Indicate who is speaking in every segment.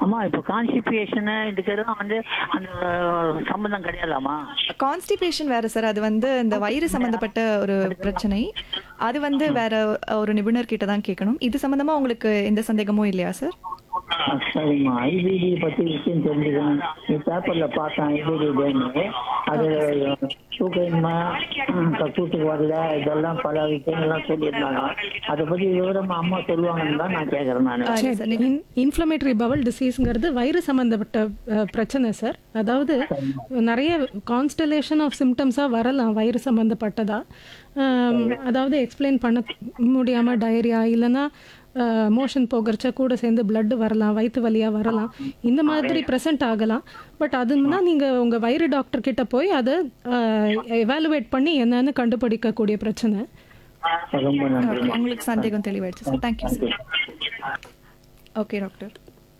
Speaker 1: அம்மா இப்போ கான்ஸ்டிபேஷன் இதுக்கெல்லாம் வந்து அந்த சம்பந்தம் கிடையாதாம்மா
Speaker 2: கான்ஸ்டிபேஷன் வேற சார் அது வந்து இந்த வயிறு சம்பந்தப்பட்ட ஒரு பிரச்சனை அது வந்து வேற ஒரு நிபுணர் கிட்ட தான் கேட்கணும் இது சம்பந்தமா உங்களுக்கு எந்த சந்தேகமும் இல்லையா சார்
Speaker 1: ஆ, சரிம்மா ஐபிடி பத்தி விஷயம் தெரிஞ்சுக்கணும் நீ பேப்பர்ல பார்த்தேன் ஐபிடி டேன்னு அது தூக்கமா கக்கூத்துக்கு வரல இதெல்லாம் பல விஷயங்கள்லாம் சொல்லியிருந்தாங்க அதை பத்தி விவரமா அம்மா சொல்லுவாங்கன்னு தான் நான் கேட்கறேன் நான்
Speaker 2: ஆ, இல்ல சார்
Speaker 3: இன்ஃப்ளமேட்டரி பவல் டிசீஸ்ங்கிறது வயிறு சம்பந்தப்பட்ட அஹ், பிரச்சனை சார் அதாவது நிறைய கான்ஸ்டலேஷன் ஆஃப் சிம்டம்ஸாக வரலாம் வயிறு சம்பந்தப்பட்டதா ஆம், அதாவது எக்ஸ்பிளைன் பண்ண முடியாமல் டயரியா இல்லைன்னா மோஷன் போகிறச்ச கூட சேர்ந்து blood வரலாம் வயிற்று வலியாக வரலாம் இந்த மாதிரி ப்ரெசென்ட் ஆகலாம் பட் அதுனா நீங்கள் உங்கள் வயிறு டாக்டர் கிட்ட போய் அதை எவாலுவேட் பண்ணி என்னன்னு கண்டுபிடிக்கக்கூடிய பிரச்சனை
Speaker 1: ரொம்ப நன்றி
Speaker 2: Okay, உங்களுக்கு சந்தேகம் தெளிவாயிடுச்சு sir thank you sir okay doctor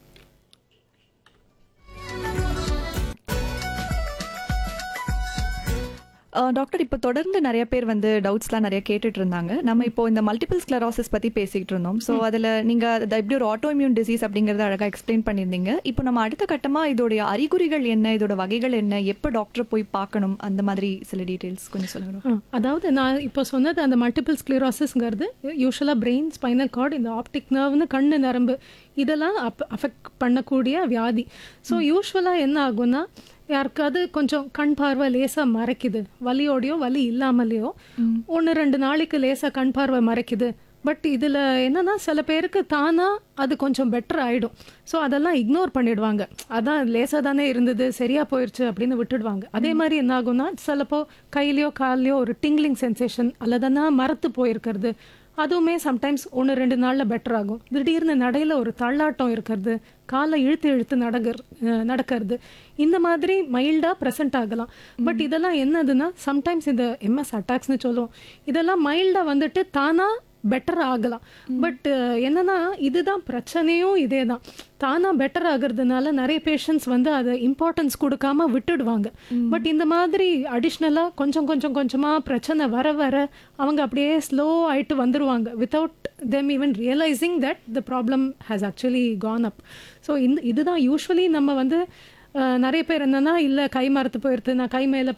Speaker 2: doctor இப்போ தொடர்ந்து நிறைய பேர் வந்து டவுட்ஸ்லாம் நிறைய கேட்டுட்டு இருந்தாங்க நம்ம இப்போ இந்த மல்டிபிள் ஸ்க்ளரோசிஸ் பத்தி பேசிக்கிட்டு இருந்தோம் ஸோ அதில் நீங்க அதை எப்படி ஒரு ஆட்டோ இம்யூன் டிசீஸ் அப்படிங்கறத அழகா எக்ஸ்பிளைன் பண்ணியிருந்தீங்க இப்போ நம்ம அடுத்த கட்டமா இதோடைய அறிகுறிகள் என்ன இதோட வகைகள் என்ன எப்போ டாக்டர் போய் பார்க்கணும் அந்த மாதிரி சில டீடைல்ஸ் கொஞ்சம் சொல்லுங்க
Speaker 3: ஆ, அதாவது நான் இப்போ சொன்னது அந்த மல்டிபிள் ஸ்க்ளீரோசிஸ்ங்கிறது யூஸ்வலாக பிரெயின் ஸ்பைனல் கார்டு இந்த ஆப்டிக் நர்வ்னு கண்ணு நரம்பு இதெல்லாம் அப் அஃபெக்ட் பண்ணக்கூடிய வியாதி ஸோ யூஸ்வலாக என்ன ஆகும்னா யாருக்காவது கொஞ்சம் கண் பார்வை லேசாக மறைக்குது வலியோடையோ வலி இல்லாமலேயோ ஒன்று ரெண்டு நாளைக்கு லேசாக கண் பார்வை மறைக்குது பட் இதில் என்னன்னா சில பேருக்கு தானாக அது கொஞ்சம் பெட்டர் ஆகிடும் ஸோ அதெல்லாம் இக்னோர் பண்ணிடுவாங்க அதான் லேசாக தானே இருந்தது சரியாக போயிடுச்சு அப்படின்னு விட்டுடுவாங்க அதே மாதிரி என்ன ஆகும்னா சிலப்போ கையிலையோ கால்லையோ ஒரு டிங்லிங் சென்சேஷன் அல்லதுன்னா மரத்து போயிருக்கிறது அதுவுமே சம்டைம்ஸ் ஒன்று ரெண்டு நாளில் பெட்டர் ஆகும் திடீர்னு நடையில் ஒரு தள்ளாட்டம் இருக்கிறது காலை இழுத்து இழுத்து நடகர் அஹ் நடக்கிறது இந்த மாதிரி மைல்டாக ப்ரெசென்ட் ஆகலாம் பட் இதெல்லாம் என்னதுன்னா சம்டைம்ஸ் இந்த எம்எஸ் அட்டாக்ஸ்னு சொல்லுவோம் இதெல்லாம் மைல்டாக வந்துட்டு தானாக பெட்டர் ஆகலாம் பட் என்னன்னா இதுதான் பிரச்சனையும் இதே தான் தானா பெட்டர் ஆகுறதுனால நிறைய பேஷண்ட்ஸ் வந்து அதை இம்பார்ட்டன்ஸ் கொடுக்காம விட்டுடுவாங்க பட் இந்த மாதிரி அடிஷ்னலாக கொஞ்சம் கொஞ்சம் கொஞ்சமாக பிரச்சனை வர வர அவங்க அப்படியே ஸ்லோ ஆயிட்டு வந்துருவாங்க without them even realizing that the problem has actually come up so இந்த இதுதான் யூஸ்வலி நம்ம வந்து அஹ், நிறைய பேர் என்னன்னா இல்லை கை மரத்து போயிடுது நான் கை மேலே